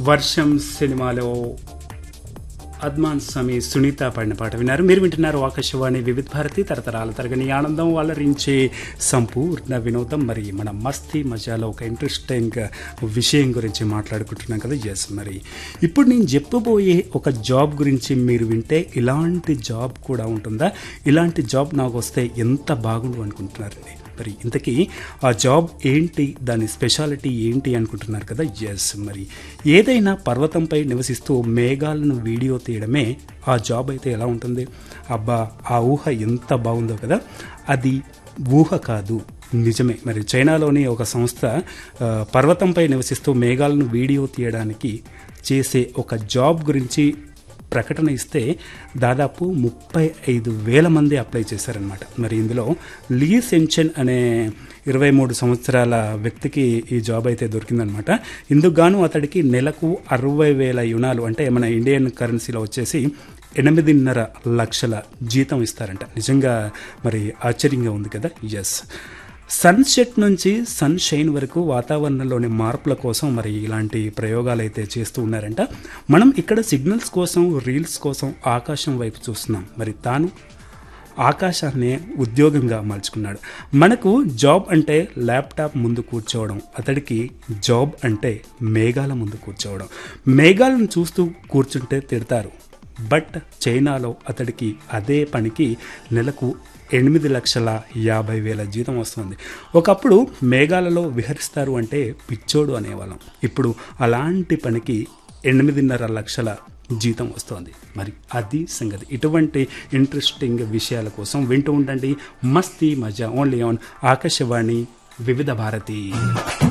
వర్షం సినిమాలో అద్మాన్ సమీ సునీత పాడిన పాట విన్నారు మీరు వింటున్నారు ఆకాశవాణి వివిధ భారతి తరతరాల తరగని ఆనందం వాళ్ళరించే సంపూర్ణ వినోదం మరి మన మస్తీ మజాలో ఒక ఇంట్రెస్టింగ్ విషయం గురించి మాట్లాడుకుంటున్నాం కదా ఎస్ మరి ఇప్పుడు నేను చెప్పబోయే ఒక జాబ్ గురించి మీరు వింటే ఇలాంటి జాబ్ కూడా ఉంటుందా ఇలాంటి జాబ్ నాకు వస్తే ఎంత బాగుండు అనుకుంటున్నారండి మరి ఇంతకీ ఆ జాబ్ ఏంటి దాని స్పెషాలిటీ ఏంటి అనుకుంటున్నారు కదా ఎస్ మరి ఏదైనా పర్వతంపై నివసిస్తూ మేఘాలను వీడియో తీయడమే ఆ జాబ్ అయితే ఎలా ఉంటుంది అబ్బా ఆ ఊహ ఎంత బాగుందో కదా అది ఊహ కాదు నిజమే మరి చైనాలోని ఒక సంస్థ ఆ, పర్వతంపై నివసిస్తూ మేఘాలను వీడియో తీయడానికి చేసే ఒక జాబ్ గురించి ప్రకటన ఇస్తే దాదాపు ముప్పై ఐదు వేల మంది అప్లై చేశారనమాట మరి ఇందులో లీ సెంచెన్ అనే ఇరవై మూడు సంవత్సరాల వ్యక్తికి ఈ జాబ్ అయితే దొరికిందనమాట ఇందుకు గాను అతడికి నెలకు అరవై వేల యునాలు అంటే మన ఇండియన్ కరెన్సీలో వచ్చేసి ఎనిమిదిన్నర లక్షల జీతం ఇస్తారంట నిజంగా మరి ఆశ్చర్యంగా ఉంది కదా ఎస్ సన్సెట్ నుంచి సన్ షైన్ వరకు వాతావరణంలోని మార్పుల కోసం మరి ఇలాంటి ప్రయోగాలు అయితే చేస్తూ ఉన్నారంట మనం ఇక్కడ సిగ్నల్స్ కోసం రీల్స్ కోసం ఆకాశం వైపు చూస్తున్నాం మరి తాను ఆకాశాన్ని ఉద్యోగంగా మలుచుకున్నాడు మనకు జాబ్ అంటే ల్యాప్టాప్ ముందు కూర్చోవడం అతడికి జాబ్ అంటే మేఘాల ముందు కూర్చోవడం మేఘాలను చూస్తూ కూర్చుంటే తిడతారు బట్ చైనాలో అతడికి అదే పనికి నెలకు ఎనిమిది లక్షల యాభై వేల జీతం వస్తుంది ఒకప్పుడు మేఘాలలో విహరిస్తారు అంటే పిచ్చోడు అనేవాళ్ళం ఇప్పుడు అలాంటి పనికి ఎనిమిదిన్నర లక్షల జీతం వస్తుంది మరి అది సంగతి ఇటువంటి ఇంట్రెస్టింగ్ విషయాల కోసం వింటూ ఉండండి మస్తీ మజా ఓన్లీ ఆన్ ఆకాశవాణి వివిధ భారతి